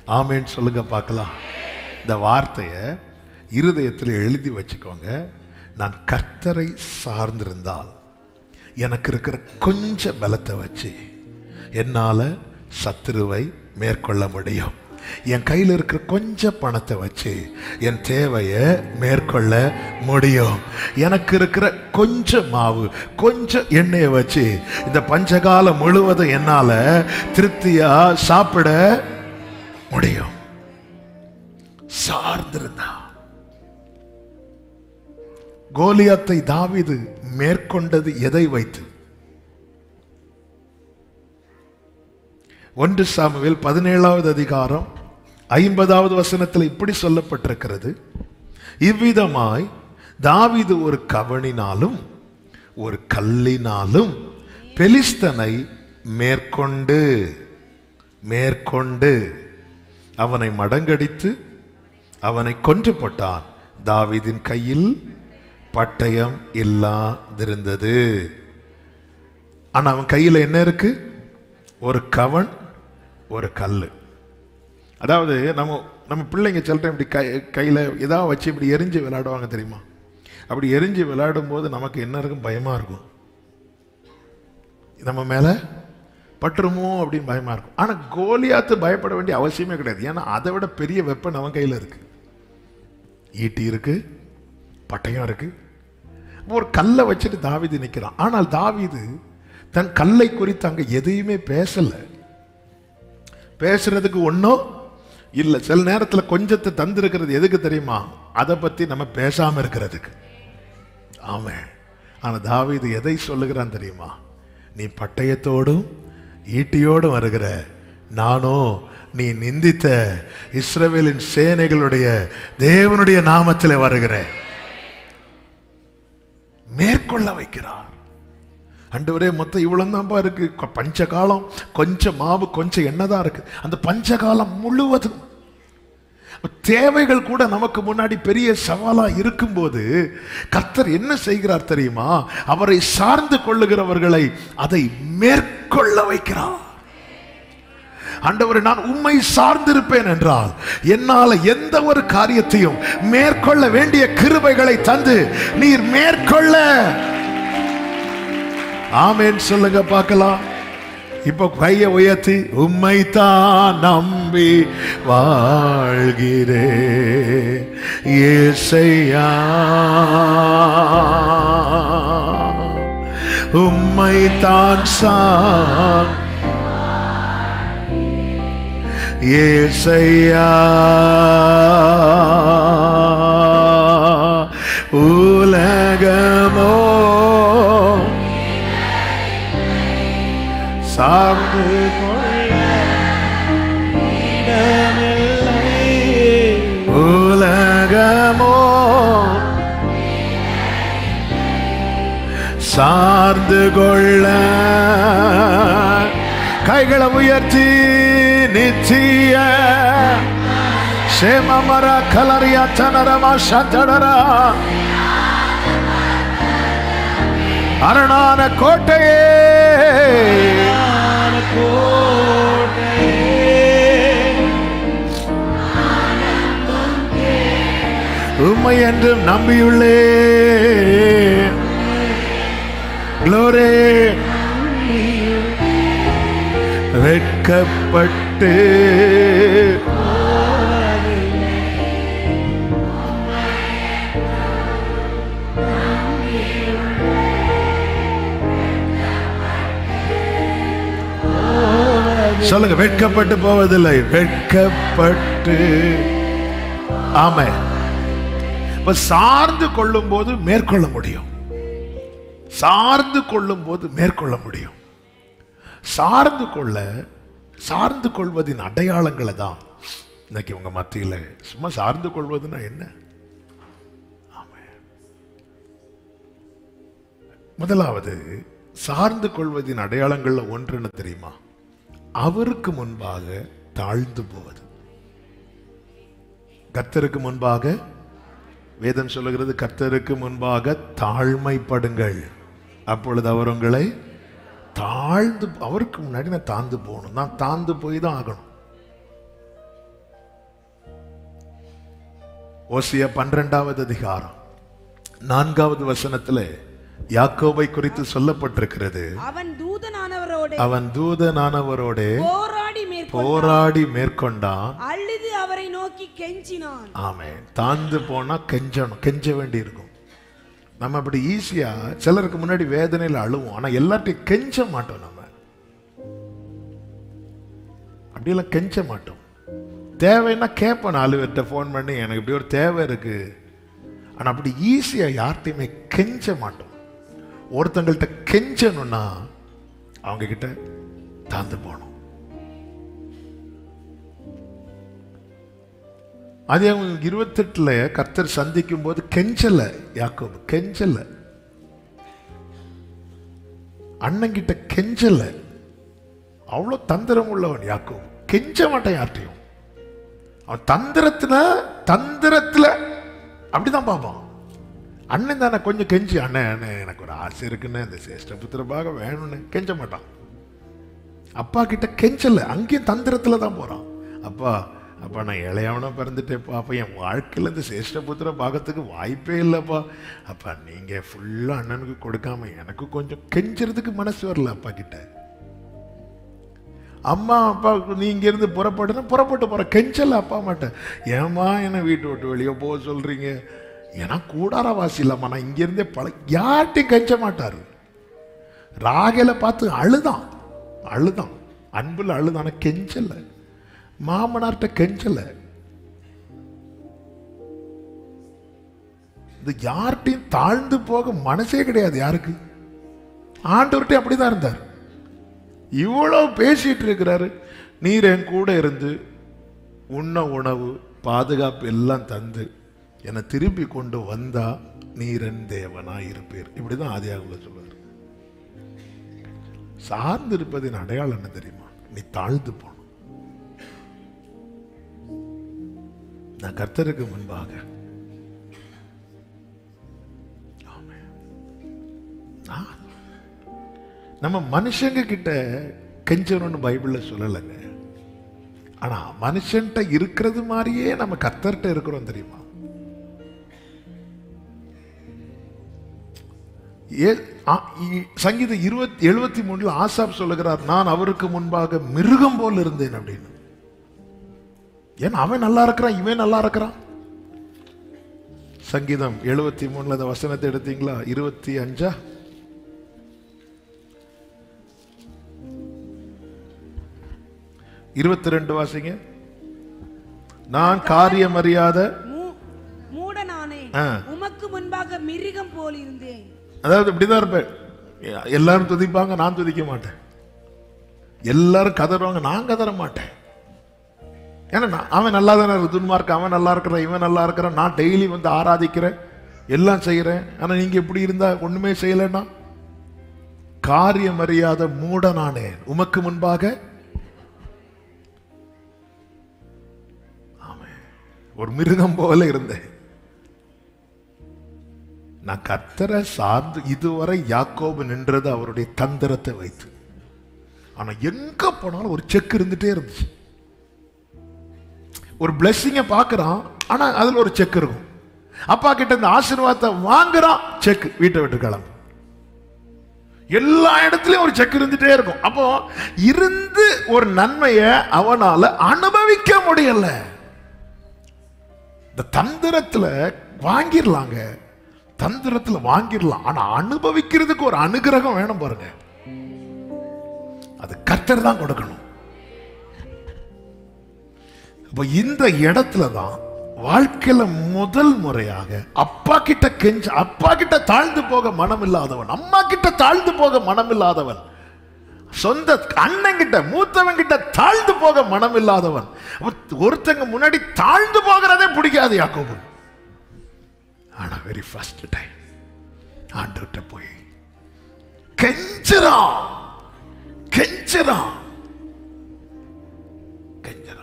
ஆமேன்னு சொல்லுங்க பார்க்கலாம் இந்த வார்த்தையை இருதயத்தில் எழுதி வச்சுக்கோங்க நான் கர்த்தரை சார்ந்திருந்தால் எனக்கு இருக்கிற கொஞ்ச பலத்தை வச்சு என்னால சத்துருவை மேற்கொள்ள முடியும் என் கையில் இருக்கிற கொஞ்ச பணத்தை வச்சு என் தேவையை மேற்கொள்ள முடியும் எனக்கு இருக்கிற கொஞ்சம் மாவு கொஞ்சம் எண்ணெயை வச்சு இந்த பஞ்சகாலம் முழுவதும் என்னால திருப்தியா சாப்பிட முடியும் சார்ந்திருந்தா கோலியாத்தை தாவீது மேற்கொண்டது எதை வைத்து ஒன்று சாமுவேல் பதினேழாவது அதிகாரம் ஐம்பதாவது வசனத்தில் இப்படி சொல்லப்பட்டிருக்கிறது இவ்விதமாய் தாவீது ஒரு கவனினாலும் ஒரு கல்லினாலும் பெலிஸ்தனை மேற்கொண்டு மேற்கொண்டு அவனை மடங்கடித்து அவனை கொன்று போட்டான் தாவீதின் கையில் பட்டயம் இல்லாதிருந்தது ஆனா அவன் கையில என்ன இருக்கு ஒரு கவன் ஒரு கல் அதாவது நம்ம நம்ம பிள்ளைங்க சில டைம் இப்படி கை கையில் ஏதாவது வச்சு இப்படி எரிஞ்சு விளையாடுவாங்க தெரியுமா அப்படி எரிஞ்சு விளையாடும் போது நமக்கு என்ன இருக்கும் பயமா இருக்கும் நம்ம மேல பட்டுருமோ அப்படின்னு பயமா இருக்கும் ஆனா கோலியாத்து பயப்பட வேண்டிய அவசியமே கிடையாது ஏன்னா அதை விட பெரிய வெப்பன் அவன் கையில இருக்கு ஈட்டி இருக்கு பட்டயம் இருக்கு ஒரு கல்லை வச்சுட்டு தாவீது நிற்கிறான் ஆனால் தாவீது தன் கல்லை குறித்து அங்க எதையுமே பேசல பேசுறதுக்கு ஒன்றும் இல்லை சில நேரத்தில் கொஞ்சத்தை தந்திருக்கிறது எதுக்கு தெரியுமா அதை பத்தி நம்ம பேசாம இருக்கிறதுக்கு ஆமாம் ஆனா தாவீது எதை சொல்லுகிறான் தெரியுமா நீ பட்டயத்தோடும் ஈட்டியோடும் வருகிற நானோ நீ நிந்தித்த இஸ்ரவேலின் சேனைகளுடைய தேவனுடைய நாமத்தில் வருகிறேன் மேற்கொள்ள வைக்கிறார் அண்டவரே மொத்தம் இவ்வளவு தான்ப்பா இருக்கு கொ- பஞ்சகாலம் கொஞ்சம் மாவு கொஞ்சம் எண்ணெய் தான் இருக்கு அந்த பஞ்சகாலம் முழுவதும் தேவைகள் கூட நமக்கு முன்னாடி பெரிய சவாலா இருக்கும்போது கர்த்தர் என்ன செய்கிறார் தெரியுமா அவரை சார்ந்து கொள்ளுகிறவர்களை அதை மேற்கொள்ள வைக்கிறார் ஆண்டவரே நான் உம்மை சார்ந்திருப்பேன் என்றால் என்னால எந்த ஒரு காரியத்தையும் மேற்கொள்ள வேண்டிய கிருபைகளை தந்து நீர் மேற்கொள்ள ஆமென் சொல்லுங்க பார்க்கலாம் இப்போ கையை உயர்த்தி உம்மை தான் நம்பி வாழ்கிறே ஏசையா உம்மை தான் சார் ஏசையா உலகமோ சார்ந்து கொள்ள உலகமோ சார்ந்து கொள்ள கைகளை உயர்த்தி நித்திய சேமமர கலரியா தனரமா சந்தடரா அரணான கோட்டையே உண்மை என்றும் நம்பியுள்ளே க்ளோரே வெட்கப்பட்டு சொல்லுங்க வெட்கப்பட்டு போவதில்லை வெட்கப்பட்டு ஆமை இப்ப சார்ந்து கொள்ளும் போது மேற்கொள்ள முடியும் சார்ந்து கொள்ளும் போது மேற்கொள்ள முடியும் சார்ந்து கொள்ள சார்ந்து கொள்வதின் அடையாளங்களை தான் இன்னைக்கு உங்க மத்தியில சும்மா சார்ந்து கொள்வதுன்னா என்ன ஆமென். முதலாவது சார்ந்து கொள்வதின் அடையாளங்கள்ல ஒன்று என்ன தெரியுமா அவருக்கு முன்பாக தாழ்ந்து போவது கர்த்தருக்கு முன்பாக வேதம் சொல்லுகிறது கர்த்தருக்கு முன்பாக தாழ்மைப்படுங்கள் அப்பொழுது அவர் உங்களை தாழ்ந்து அவருக்கு முன்னாடி நான் தாழ்ந்து போகணும் நான் தாழ்ந்து போய் தான் ஆகணும் ஓசிய பன்னிரெண்டாவது அதிகாரம் நான்காவது வசனத்துல யாக்கோபை குறித்து சொல்லப்பட்டிருக்கிறது அவன் தூதனானவரோடு அவன் தூதனானவரோட போராடி மேற்கொண்டு போராடி மேற்கொண்டான் அழுது அவரை நோக்கி கெஞ்சினான் ஆமென் தாழ்ந்து போனா கெஞ்சணும் கெஞ்ச வேண்டி இருக்கும் நம்ம அப்படி ஈஸியா சிலருக்கு முன்னாடி வேதனையில அழுவோம் ஆனா எல்லார்ட்டையும் கெஞ்ச மாட்டோம் நம்ம அப்படியெல்லாம் கெஞ்ச மாட்டோம் தேவைன்னா கேட்பேன் நாலு பேர்கிட்ட ஃபோன் பண்ணி எனக்கு இப்படி ஒரு தேவை இருக்கு ஆனா அப்படி ஈஸியா யார்கிட்டயுமே கெஞ்ச மாட்டோம் ஒருத்தங்கள்ட்ட கெஞ்சணும்னா அவங்க கிட்ட தாழ்ந்து போகணும் அதே அவங்க இருபத்தெட்டுல கர்த்தர் சந்திக்கும் போது கெஞ்சல யாக்கோபு கெஞ்சல அண்ணங்கிட்ட கெஞ்சல அவ்வளவு தந்திரம் உள்ளவன் யாக்கோபு கெஞ்ச மாட்டான் யார்ட்டையும் அவன் தந்திரத்துல தந்திரத்துல அப்படிதான் பார்ப்பான் அண்ணன் தானே கொஞ்சம் கெஞ்சி அண்ணன் அண்ணன் எனக்கு ஒரு ஆசை இருக்குன்னு இந்த சேஷ்ட புத்திரபாக வேணும்னு கெஞ்ச மாட்டான் அப்பா கிட்ட கெஞ்சல அங்கேயும் தந்திரத்துல தான் போறான் அப்பா அப்பா நான் இளையவனா பிறந்துட்டேப்பா அப்ப என் வாழ்க்கையில இந்த சேஷ்ட புத்திர பாகத்துக்கு வாய்ப்பே இல்லைப்பா அப்பா நீங்க ஃபுல்லா அண்ணனுக்கு கொடுக்காம எனக்கு கொஞ்சம் கெஞ்சறதுக்கு மனசு வரல அப்பா கிட்ட அம்மா அப்பா நீ இங்க இருந்து புறப்படுனா புறப்பட்டு போற கெஞ்சல அப்பா மாட்டேன் ஏமா என்ன வீட்டு விட்டு வெளியே போக சொல்றீங்க ஏன்னா கூடாரவாசி இல்லம்மா நான் இங்க இருந்தே பழ யார்ட்டையும் கெஞ்ச மாட்டாரு ராகேல பார்த்து அழுதான் அழுதான் அன்புல அழுதான கெஞ்சல மாமனார்ட்ட கெஞ்சல இது யார்கிட்டையும் தாழ்ந்து போக மனசே கிடையாது யாருக்கு ஆண்டவர்கிட்ட அப்படிதான் இருந்தார் இவ்வளவு பேசிட்டு இருக்கிறாரு நீர் என் கூட இருந்து உண்ண உணவு பாதுகாப்பு எல்லாம் தந்து என்னை திருப்பி கொண்டு வந்தா நீரன் தேவனா இருப்பீர் இப்படிதான் ஆதியாகுல சொல்லுவார் சார்ந்து இருப்பதின் அடையாளம் என்ன தெரியுமா நீ தாழ்ந்து போகணும் நான் கர்த்தருக்கு முன்பாக ஆமென். நான் நம்ம மனுஷங்க கிட்ட கெஞ்சணும்னு பைபிள்ல சொல்லலைங்க ஆனா மனுஷன்ட்ட இருக்கிறது மாதிரியே நம்ம கர்த்தர்ட்ட இருக்கிறோம் தெரியுமா ஏ- ஆ- இ- சங்கீதம் இருபத்தி எழுபத்தி மூணுல ஆசாப் சொல்லுகிறார் நான் அவருக்கு முன்பாக மிருகம் போல் இருந்தேன் அப்படின்னு ஏன் அவன் நல்லா இருக்கிறான் இவன் நல்லா இருக்கிறான் சங்கீதம் எழுபத்தி மூணுல அந்த வசனத்தை எடுத்தீங்களா இருபத்தி அஞ்சா இருபத்தி ரெண்டு வாசிங்க நான் காரியம் அறியாத மூ- மூடனானே ஆ. உமக்கு முன்பாக மிருகம் போல் இருந்தேன் அதாவது இப்படிதான் இருப்பேன் எல்லாரும் துதிப்பாங்க நான் துதிக்க மாட்டேன் எல்லாரும் கதறுவாங்க நான் கதற மாட்டேன் ஏன்னா நான் அவன் நல்லா தானே இருக்கு துன்மார்க்க அவன் நல்லா இருக்கிறான் இவன் நல்லா இருக்கிறான் நான் டெய்லி வந்து ஆராதிக்கிறேன் எல்லாம் செய்கிறேன் ஆனா நீங்க இப்படி இருந்தா ஒண்ணுமே செய்யலைன்னா காரியம் அறியாத மூடனானே உமக்கு முன்பாக ஆமென். ஒரு மிருகம் போல இருந்தேன் நான் கர்த்தரை சார்ந்து இதுவரை யாக்கோபு நின்றது அவருடைய தந்திரத்தை வைத்து ஆனா எங்க போனாலும் ஒரு செக் இருந்துட்டே இருந்துச்சு ஒரு பிளெஸ்ஸிங்க பார்க்கறான் ஆனா அதுல ஒரு செக் இருக்கும் அப்பா கிட்ட இந்த ஆசீர்வாதத்தை வாங்குறான் செக் வீட்டை விட்டு கிளம்பு எல்லா இடத்துலயும் ஒரு செக் இருந்துட்டே இருக்கும் அப்போ இருந்து ஒரு நன்மையை அவனால அனுபவிக்க முடியல இந்த தந்திரத்துல வாங்கிடலாங்க தந்திரத்துல வாங்கிடலாம் ஆனா அனுபவிக்கிறதுக்கு ஒரு அனுகிரகம் வேணும் பாருங்க அது கர்த்தர் தான் கொடுக்கணும் அப்ப இந்த இடத்துல தான் வாழ்க்கையில முதல் முறையாக அப்பா கிட்ட கெஞ்ச அப்பா கிட்ட தாழ்ந்து போக மனம் இல்லாதவன் அம்மா கிட்ட தாழ்ந்து போக மனம் இல்லாதவன் சொந்த அண்ணன் கிட்ட மூத்தவன் கிட்ட தாழ்ந்து போக மனம் இல்லாதவன் அப்ப ஒருத்தங்க முன்னாடி தாழ்ந்து போகிறதே பிடிக்காது யாக்கோபு ஆனா வெரி ஃபர்ஸ்ட் டைம் ஆண்டுகிட்ட போய் கெஞ்சுறான் கெஞ்சுறான் கெஞ்சுறான்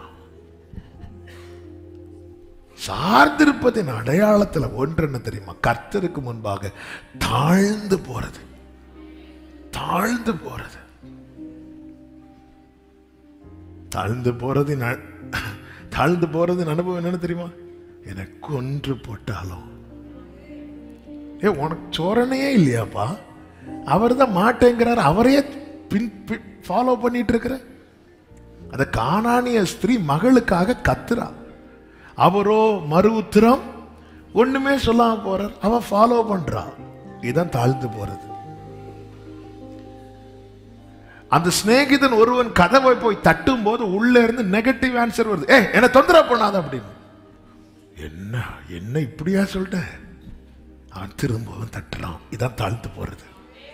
சார்ந்திருப்பதின் அடையாளத்துல ஒன்று என்ன தெரியுமா கர்த்தருக்கு முன்பாக தாழ்ந்து போறது தாழ்ந்து போறது தாழ்ந்து போறதின் அ- தாழ்ந்து போறதின் அனுபவம் என்னன்னு தெரியுமா என்னை கொன்று போட்டாலும் ஏ உனக்கு சோரணையே இல்லையாப்பா அவர் தான் மாட்டேங்கிறார் அவரையே பின் ஃபாலோ பண்ணிட்டு இருக்கிற அந்த காணானிய ஸ்திரீ மகளுக்காக கத்துறா அவரோ மறு உத்திரம் ஒண்ணுமே சொல்லாம போறார் அவன் ஃபாலோ பண்றா இதான் தாழ்ந்து போறது அந்த சிநேகிதன் ஒருவன் கதவை போய் தட்டும் போது உள்ள இருந்து நெகட்டிவ் ஆன்சர் வருது ஏ என்ன தொந்தரவு பண்ணாத அப்படின்னு என்ன என்ன இப்படியா சொல்லிட்டேன் அவன் திரும்பவும் தட்டுறான் இதான் தாழ்த்து போறது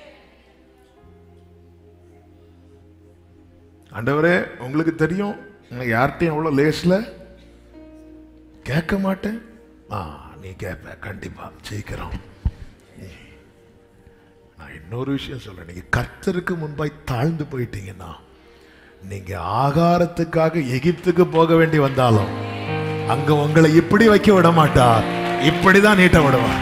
ஆண்டவரே உங்களுக்கு தெரியும் நான் யார்கிட்டையும் அவ்வளோ லேஸ்ல கேட்க மாட்டேன் ஆ நீ கேட்ப கண்டிப்பா சீக்கிரம் நான் இன்னொரு விஷயம் சொல்றேன் நீங்க கர்த்தருக்கு முன்பாய் தாழ்ந்து போயிட்டீங்கன்னா நீங்க ஆகாரத்துக்காக எகிப்துக்கு போக வேண்டி வந்தாலும் அங்க உங்களை இப்படி வைக்க விட மாட்டார் இப்படிதான் நீட்ட விடுவார்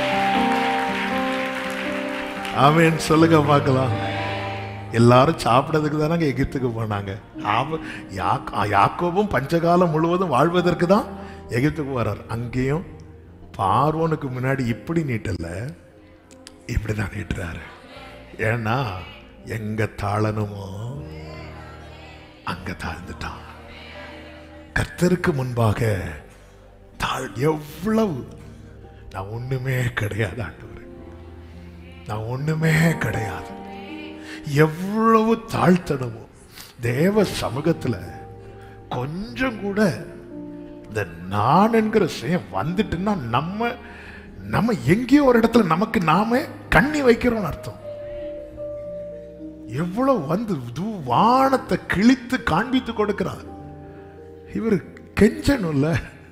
ஆமென் சொல்லுங்க பார்க்கலாம் எல்லாரும் சாப்பிடறதுக்கு தானங்க எகிப்துக்கு போனாங்க ஆப- யாக்- யாக்கோபும் பஞ்சகாலம் முழுவதும் வாழ்வதற்கு தான் எகிப்துக்கு வர்றார் அங்கேயும் பார்வோனுக்கு முன்னாடி இப்படி நீட்டல இப்படிதான் நீட்டுறாரு ஏன்னா எங்க தாளனுமோ அங்க தாழ்ந்துட்டான் கர்த்தருக்கு முன்பாக தாழ் எவ்வளவு நான் ஒண்ணுமே கிடையாது ஆண்டவரே நான் ஒண்ணுமே கிடையாது எவ்வளவு தாழ்த்தணுமோ தேவ சமூகத்துல கொஞ்சம் கூட இந்த நான் என்கிற விஷயம் வந்துட்டுன்னா நம்ம நம்ம எங்கேயோ ஒரு இடத்துல நமக்கு நாம கண்ணி வைக்கிறோம்னு அர்த்தம் எவ்வளவு வந்து தூ- வானத்தை கிழித்து காண்பித்து கொடுக்கிறார் இவர் கெஞ்சணும்ல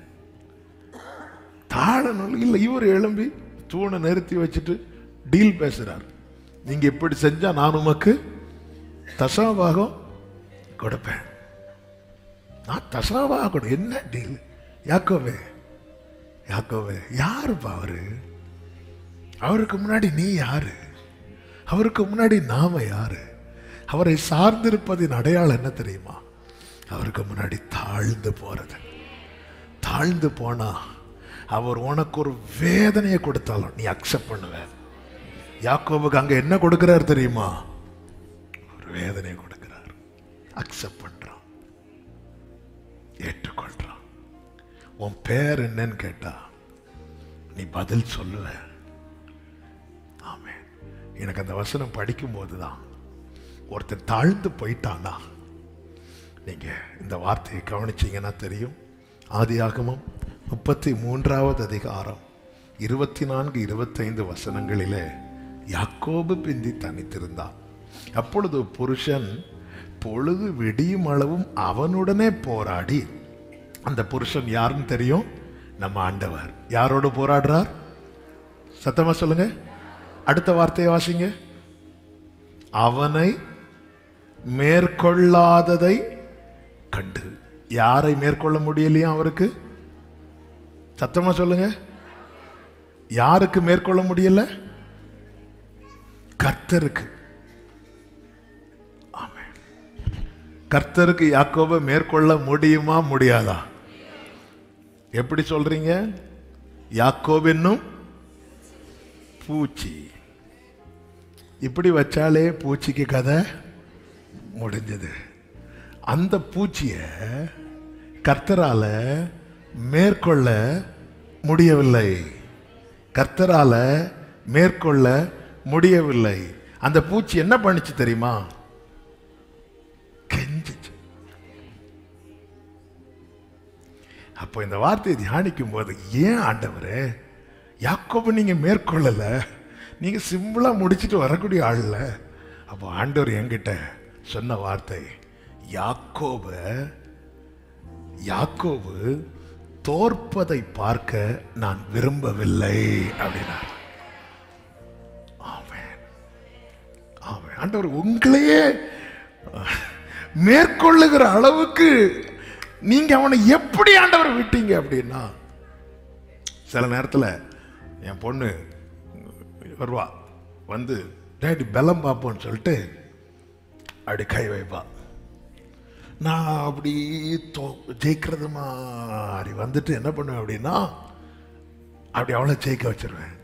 தாழணும் இல்ல இவர் எழும்பி தூணை நிறுத்தி வச்சுட்டு டீல் பேசுறார் நீங்க இப்படி செஞ்சா நான் உமக்கு தசாபாகம் கொடுப்பேன் நான் தசாபாகம் கொடு என்ன டீல் யாக்கோவே யாக்கோவே யாருப்பா அவரு அவருக்கு முன்னாடி நீ யாரு அவருக்கு முன்னாடி நாம யாரு அவரை சார்ந்திருப்பதின் அடையாளம் என்ன தெரியுமா அவருக்கு முன்னாடி தாழ்ந்து போறது தாழ்ந்து போனா அவர் உனக்கு ஒரு வேதனையை கொடுத்தாலும் நீ அக்செப்ட் பண்ணுவ யாக்கோபுக்கு அங்க என்ன கொடுக்கிறார் தெரியுமா ஒரு வேதனையை கொடுக்கிறார் அக்செப்ட் பண்றான் ஏற்றுக்கொள்றான் உன் பேர் என்னன்னு கேட்டா நீ பதில் சொல்லுவ ஆமென் எனக்கு அந்த வசனம் படிக்கும்போது தான் ஒருத்தன் தாழ்ந்து போயிட்டானா நீங்க இந்த வார்த்தையை கவனிச்சீங்கன்னா தெரியும் ஆதியாகமம் முப்பத்தி மூன்றாவது அதிகாரம் இருபத்தி நான்கு இருபத்தைந்து வசனங்களிலே யாக்கோபு பிந்தி தனித்திருந்தான் அப்பொழுது புருஷன் பொழுது விடியும் அளவும் அவனுடனே போராடி அந்த புருஷன் யாருன்னு தெரியும் நம்ம ஆண்டவர் யாரோடு போராடுறார் சத்தமா சொல்லுங்க அடுத்த வார்த்தையை வாசிங்க அவனை மேற்கொள்ளாததை கண்டு யாரை மேற்கொள்ள முடியலையா அவருக்கு சத்தமா சொல்லுங்க யாருக்கு மேற்கொள்ள முடியல கர்த்தருக்கு ஆமென். கர்த்தருக்கு யாக்கோபை மேற்கொள்ள முடியுமா முடியாதா எப்படி சொல்றீங்க யாக்கோப் என்னும் பூச்சி இப்படி வச்சாலே பூச்சிக்கு கதை முடிஞ்சது அந்த பூச்சிய கர்த்தரால மேற்கொள்ள முடியவில்லை கர்த்தரால மேற்கொள்ள முடியவில்லை அந்த பூச்சி என்ன பண்ணுச்சு தெரியுமா கெஞ்சிச்சு அப்போ இந்த வார்த்தையை தியானிக்கும் போது ஏன் ஆண்டவரே யாக்கோபு நீங்க மேற்கொள்ளல நீங்க சிம்பிளா முடிச்சிட்டு வரக்கூடிய ஆள்ல அப்போ ஆண்டவர் என்கிட்ட சொன்ன வார்த்தை யாக்கோப யாக்கோபு தோற்பதை பார்க்க நான் விரும்பவில்லை அப்படின்னார் ஆமென். ஆமென். ஆண்டவர் உங்களையே மேற்கொள்ளுகிற அளவுக்கு நீங்க அவனை எப்படி ஆண்டவர் விட்டீங்க அப்படின்னா சில நேரத்தில் என் பொண்ணு வருவா வந்து டேடி பலம் பார்ப்போன்னு சொல்லிட்டு அப்படி கை வைப்பா நான் அப்படி தோ- ஜெயிக்கிறது மாதிரி வந்துட்டு என்ன பண்ணுவேன் அப்படின்னா அப்படி அவளை ஜெயிக்க வச்சிருவேன்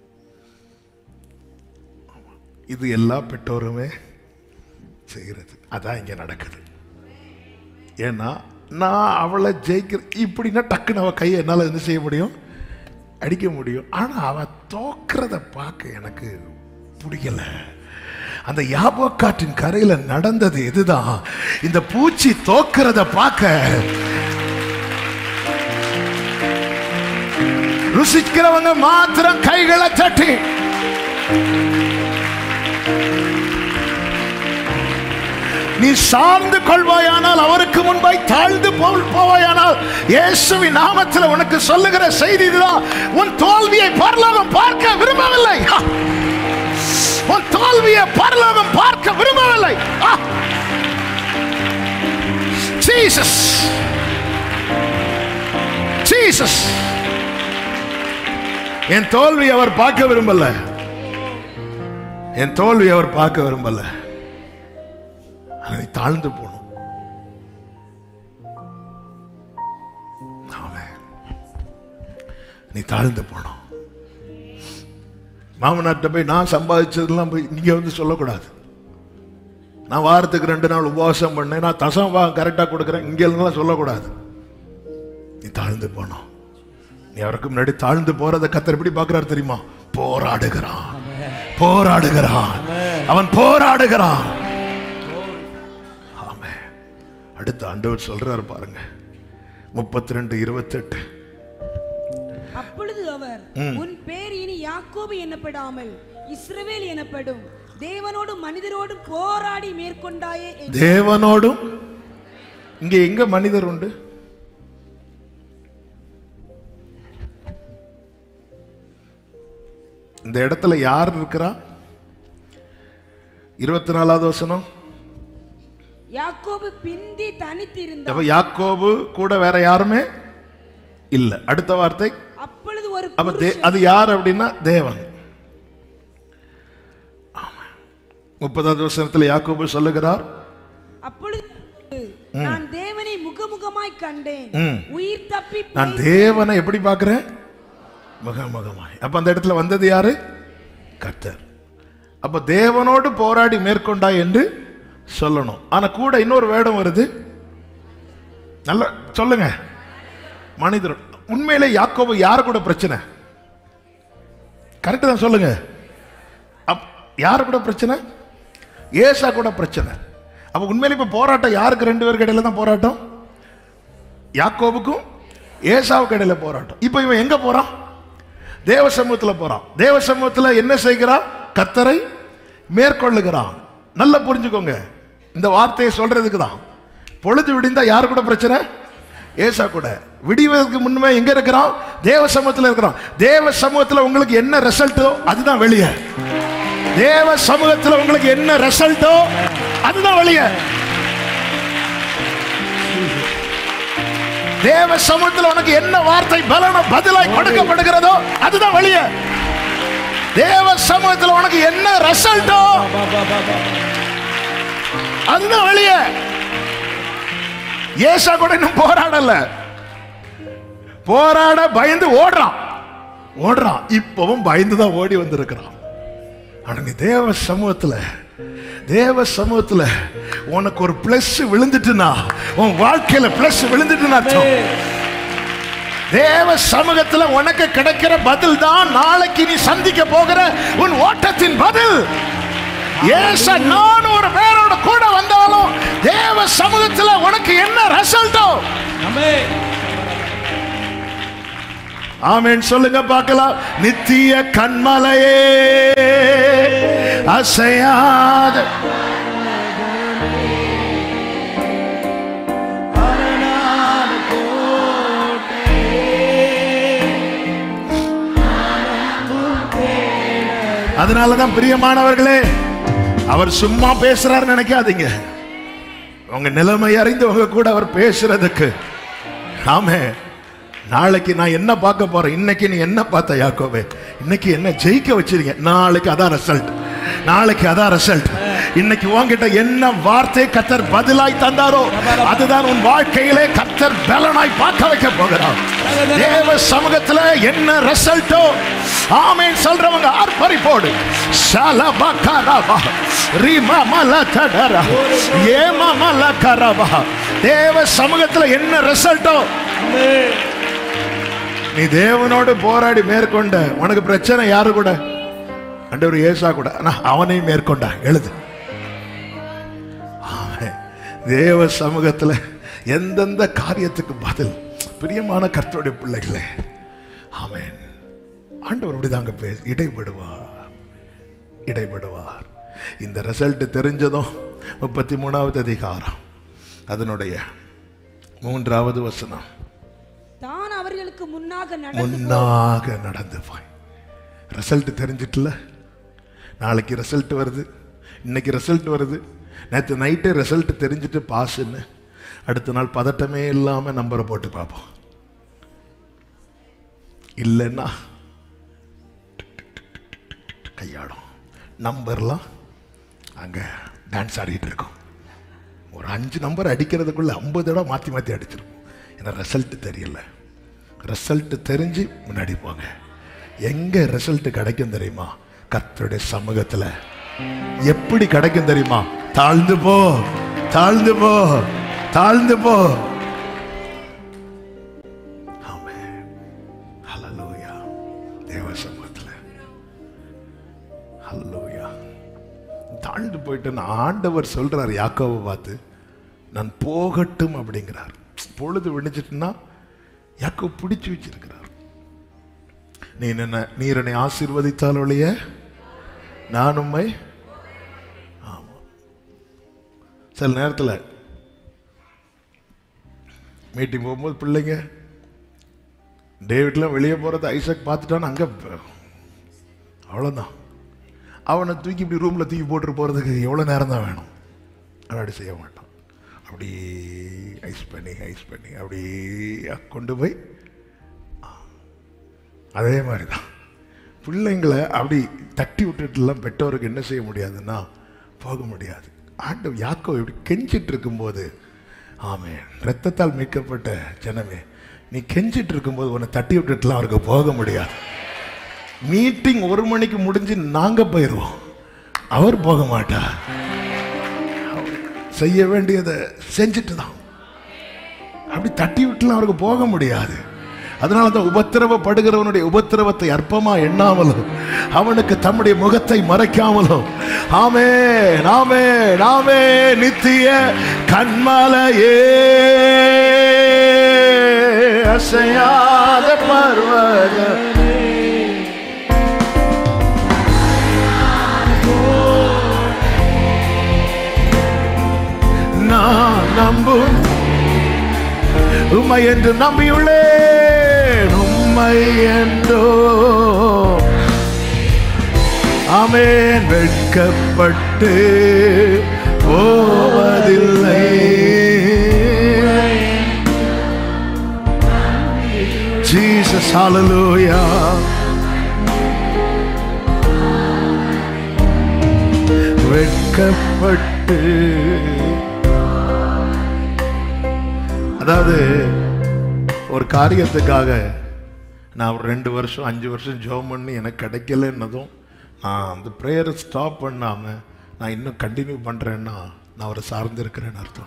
ஆமா. இது எல்லா பெற்றோருமே செய்கிறது அதான் இங்க நடக்குது ஏன்னா நான் அவளை ஜெயிக்கிற இப்படின்னா டக்குன்னு அவ கையை என்னால் என்ன செய்ய முடியும் அடிக்க முடியும் ஆனா அவ தோக்கிறத பார்க்க எனக்கு பிடிக்கல அந்த யாபோக்காற்றின் கரையில நடந்தது இதுதான் இந்த பூச்சி தோக்கிறத பார்க்க ருசிக்கிறவங்க மாத்திரம் கைகளை தட்டி நீ சார்ந்து கொள்வாயானால் அவருக்கு முன்பாய் தாழ்ந்து போல் போவாயானால் இயேசுவின் நாமத்தில் உனக்கு சொல்லுகிற செய்தி இதுதான் உன் தோல்வியை பரலோகம் பார்க்க விரும்பவில்லை ஹா! உன் தோல்வியை பரலோகம் பார்க்க விரும்பவில்லை ஆ! ஜீசஸ் ஜீசஸ் என் தோல்வி அவர் பார்க்க விரும்பல என் தோல்வி அவர் பார்க்க விரும்பல ஆனா நீ தாழ்ந்து போகணும் ஆமென். நீ தாழ்ந்து போகணும் மாமனார்ட்ட போய் நான் சம்பாதிச்சதெல்லாம் போய் நீங்க வந்து சொல்லக்கூடாது நான் வாரத்துக்கு ரெண்டு நாள் உபவாசம் பண்ணேன் நான் தசம் கரெக்டாக கொடுக்குறேன் இங்க இருந்தெல்லாம் சொல்லக்கூடாது நீ தாழ்ந்து போனோம் நீ அவருக்கு முன்னாடி தாழ்ந்து போறத கத்தர் எப்படி பார்க்கறாரு தெரியுமா போராடுகிறான் போராடுகிறான் அவன் போராடுகிறான் ஆமென். அடுத்த ஆண்டவர் சொல்றாரு பாருங்க முப்பத்தி ரெண்டு இருபத்தெட்டு அப்பொழுது அவர் உன் பேர் இனி யாக்கோபு எனப்படாமல் இஸ்ரவேல் எனப்படும் தேவனோடும் மனிதரோடும் போராடி மேற்கொண்டாயே என்று தேவனோடும் இங்க எங்க மனிதர் உண்டு இந்த இடத்துல யார் இருக்கிறா இருபத்தி நாலாவது வசனம் யாக்கோபு பிந்தி தனித்திருந்தான் அப்ப யாக்கோபு கூட வேற யாருமே இல்ல அடுத்த வார்த்தை அப்பொழுது ஒரு அப்ப தே- புருஷன் அது யார் அப்படின்னா தேவன் ஆமா. முப்பதாவது வசனத்துல யாக்கோபு சொல்லுகிறார் அப்பொழுது நான் தேவனை முகமுகமாய் கண்டேன் ம். உயிர் தப்பி நான் தேவனை எப்படி பார்க்கிறேன் முகமுகமாய் அப்ப அந்த இடத்துல வந்தது யாரு கர்த்தர் அப்ப தேவனோடு போராடி மேற்கொண்டாய் என்று சொல்லணும் ஆனா கூட இன்னொரு வேடம் வருது நல்ல சொல்லுங்க மனிதர் உண்மையிலே யாக்கோபு யார் கூட பிரச்சனை கரெக்ட் தான் சொல்லுங்க அப் யார் கூட பிரச்சனை ஏசா கூட பிரச்சனை அப்ப உண்மையிலே இப்ப போராட்டம் யாருக்கு ரெண்டு பேருக்கு இடையில தான் போராட்டம் யாக்கோபுக்கும் ஏசாவுக்கு இடையில போராட்டம் இப்போ இவன் எங்க போறான் தேவ சமூகத்துல போறான் தேவ சமூகத்துல என்ன செய்கிறான் கத்தரை மேற்கொள்ளுகிறான் நல்லா புரிஞ்சுக்கோங்க இந்த வார்த்தையை சொல்றதுக்கு தான் பொழுது விடிந்தா யாரு கூட பிரச்சனை ஏசா கூட விடிவதற்கு முன்னமே எங்க இருக்கிறான் தேவ சமூகத்துல இருக்கிறான் தேவ சமூகத்துல உங்களுக்கு என்ன ரிசல்ட்டோ அதுதான் வெளியே தேவ சமூகத்துல உங்களுக்கு என்ன ரிசல்ட்டோ அதுதான் வெளியே தேவ சமூகத்தில் உனக்கு என்ன வார்த்தை பலன பதிலாய் கொடுக்கப்படுகிறதோ அதுதான் வெளியே தேவ சமூகத்தில் உனக்கு என்ன ரிசல்ட்டோ அதுதான் வெளியே ஏசா கூட இன்னும் போராடல போராட பயந்து ஓடுறான் ஓடுறான் இப்பவும் பயந்து தான் ஓடி வந்திருக்கிறான் ஆனா நீ தேவ சமூகத்துல தேவ சமூகத்துல உனக்கு ஒரு பிளஸ் விழுந்துட்டுனா உன் வாழ்க்கையில பிளஸ் விழுந்துட்டுனா அர்த்தம். தேவ சமூகத்துல உனக்கு கிடைக்கிற பதில் தான் நாளைக்கு நீ சந்திக்க போகிற உன் ஓட்டத்தின் பதில் ஏச நான் ஒரு பேரோட கூட வந்தாலும் தேவ சமூகத்துல உனக்கு என்ன ரிசல்ட்டோ ஆமென் சொல்லுங்க பார்க்கலாம் நித்திய கண்மலையே அசையாத அதனாலதான் பிரியமானவர்களே அவர் சும்மா பேசுறாரு நினைக்காதீங்க உங்க நிலைமை அறிந்து உங்க கூட அவர் பேசுறதுக்கு ஆமே நாளைக்கு நான் என்ன பார்க்க போறேன் இன்னைக்கு நீ என்ன பார்த்த யாக்கோவே இன்னைக்கு என்ன ஜெயிக்க வச்சிருக்கீங்க நாளைக்கு அதான் ரிசல்ட் நாளைக்கு அதான் ரிசல்ட் இன்னைக்கு உன்கிட்ட என்ன வார்த்தை கத்தர் பதிலாய் தந்தாரோ அதுதான் உன் வாழ்க்கையிலே கத்தர் பலனாய் பார்க்க வைக்க போகிறார் தேவ சமூகத்துல என்ன ரிசல்ட்டோ ஆமென் சொல்றவங்க ஆர்ப்பரிப்போடு ஷலபகரபா ரிமமல தடரா ஏமமல கரபா தேவ சமூகத்துல என்ன ரிசல்ட்டோ நீ தேவனோடு போராடி மேற்கொண்ட உனக்கு பிரச்சனை யாரு கூட ஆண்டவர் ஏசா கூட ஆனா அவனையும் மேற்கொண்டா எழுது ஆமென். தேவ சமூகத்துல எந்தெந்த காரியத்துக்கு பதில் பிரியமான கர்த்தருடைய பிள்ளைகளே ஆமென் ஆண்டவர் அப்படிதாங்க பேச இடைப்படுவார் இடைப்படுவார் இந்த ரிசல்ட் தெரிஞ்சதும் முப்பத்தி மூணாவது அதிகாரம் அதனுடைய மூன்றாவது வசனம் தான் அவர்களுக்கு முன்னாக நடந்து முன்னாக நடந்து போய் ரிசல்ட் தெரிஞ்சிட்டுல நாளைக்கு ரிசல்ட் வருது இன்னைக்கு ரிசல்ட் வருது நேற்று நைட்டு ரிசல்ட் தெரிஞ்சுட்டு பாஸ்ன்னு அடுத்த நாள் பதட்டமே இல்லாமல் நம்பரை போட்டு பார்ப்போம் இல்லைன்னா கையாடும் நம்பர்லாம் அங்கே டான்ஸ் ஆடிட்டு இருக்கோம் ஒரு அஞ்சு நம்பர் அடிக்கிறதுக்குள்ள ஐம்பது தடவை மாற்றி மாற்றி அடிச்சிருக்கும் ஏன்னா ரிசல்ட் தெரியல ரிசல்ட் தெரிஞ்சு முன்னாடி போங்க எங்க ரிசல்ட் கிடைக்கும் தெரியுமா கர்த்தருடைய சமூகத்துல எப்படி கிடைக்கும் தெரியுமா தாழ்ந்து போ தாழ்ந்து போ தாழ்ந்து போ ஆமென். ஹல்லேலூயா. தேவ சமூகத்துல ஹல்லேலூயா. தாழ்ந்து போயிட்டு ஆண்டவர் சொல்றார் யாக்கோவை பார்த்து நான் போகட்டும் அப்படிங்கிறார் பொழுது விடிஞ்சிட்டுன்னா யாக்கோ பிடிச்சு வச்சிருக்கிறார் நீ என்ன நீர் என்னை ஆசீர்வதித்தால் ஒழிய நான் உம்மை ஆமா சில நேரத்தில் மீட்டிங் போகும்போது பிள்ளைங்க டேவிட்லாம் வெளியே போகிறது ஐசக் பார்த்துட்டான்னு அங்கே அவ்வளோதான் அவனை தூக்கி இப்படி ரூமில் தூக்கி போட்டு போகிறதுக்கு எவ்வளோ நேரம் தான் வேணும் அவன் அப்படி செய்ய மாட்டான் அப்படியே ஐஸ் பண்ணி ஐஸ் பண்ணி அப்படியே கொண்டு போய் அதே மாதிரி தான் பிள்ளைங்களை அப்படி தட்டி விட்டுட்டுலாம் பெற்றோருக்கு என்ன செய்ய முடியாதுன்னா போக முடியாது ஆண்டு யாக்கோ இப்படி கெஞ்சிட்டு இருக்கும்போது ஆமே ரத்தத்தால் மீட்கப்பட்ட ஜனமே நீ கெஞ்சிட்டு இருக்கும்போது உன்னை தட்டி விட்டுட்டுலாம் அவருக்கு போக முடியாது மீட்டிங் ஒரு மணிக்கு முடிஞ்சு நாங்க போயிடுவோம் அவர் போக மாட்டார் செய்ய வேண்டியதை செஞ்சுட்டு தான் அப்படி தட்டி விட்டுலாம் அவருக்கு போக முடியாது அதனால தான் உபத்திரவப்படுகிறவனுடைய உபத்திரவத்தை அற்பமா எண்ணாமலும் அவனுக்கு தம்முடைய முகத்தை மறைக்காமலும் ஆமே நாமே நாமே நித்திய கண்மலையே அசையாத பர்வதமே நான் நம்பும் உம்மை என்று நம்பியுள்ளேன் உம்மை என்றோ ஆமென் வெட்கப்பட்டு போவதில்லை ஜீசஸ் ஹalleluya வெட்கப்பட்டு அதாவது ஒரு காரியத்துக்காக நான் ஒரு ரெண்டு வருஷம் அஞ்சு வருஷம் ஜெபம் பண்ணி எனக்கு கிடைக்கலன்னதும் நான் அந்த ப்ரேயரை ஸ்டாப் பண்ணாமல் நான் இன்னும் கண்டினியூ பண்ணுறேன்னா நான் அவரை சார்ந்து இருக்கிறேன்னு அர்த்தம்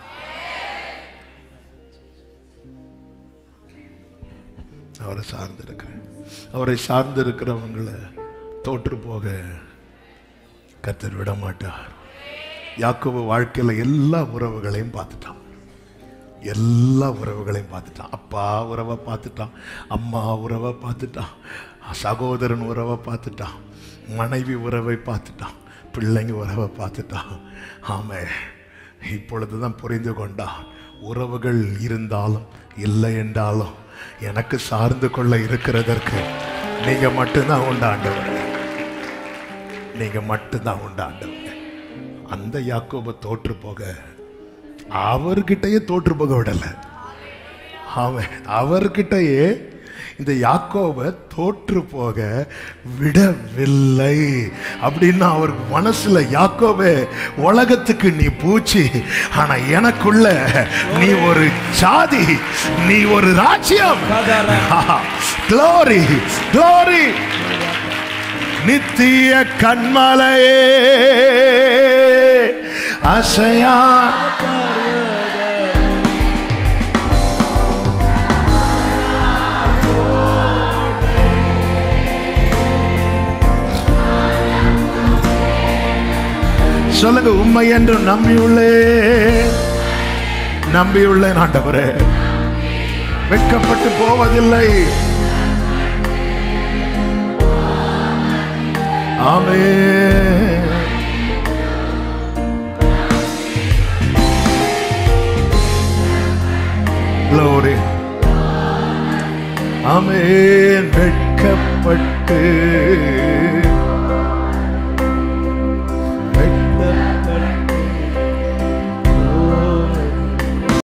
அவரை சார்ந்து இருக்கிறேன் அவரை சார்ந்து இருக்கிறவங்களை தோற்று போக கத்தர் விட மாட்டார் யாக்கோபு வாழ்க்கையில் எல்லா உறவுகளையும் பார்த்துட்டான் எல்லா உறவுகளையும் பார்த்துட்டான் அப்பா உறவை பார்த்துட்டான் அம்மா உறவை பார்த்துட்டான் சகோதரன் உறவை பார்த்துட்டான் மனைவி உறவை பார்த்துட்டான் பிள்ளைங்க உறவை பார்த்துட்டான் ஆமே இப்பொழுது தான் புரிந்து கொண்டான் உறவுகள் இருந்தாலும் இல்லை என்றாலும் எனக்கு சார்ந்து கொள்ள இருக்கிறதற்கு நீங்க மட்டும்தான் உண்டாண்டவர் நீங்க மட்டும்தான் உண்டாண்டவர் அந்த யாக்கோபை தோற்று போக அவர்கிட்டயே தோற்று போக விடல அவன் அவர்கிட்டயே இந்த யாக்கோபை தோற்று போக விடவில்லை அப்படின்னு அவர் மனசுல யாக்கோபே உலகத்துக்கு நீ பூச்சி ஆனா எனக்குள்ள நீ ஒரு சாதி நீ ஒரு ராஜ்யம் க்ளோரி க்ளோரி நித்திய கண்மலையே அசையா சொல்லுங்க உண்மை என்று நம்பியுள்ளே நம்பியுள்ளேன் ஆண்டவரே வெட்கப்பட்டு போவதில்லை ஆமே Glory. ஆமென் வெட்கப்பட்டு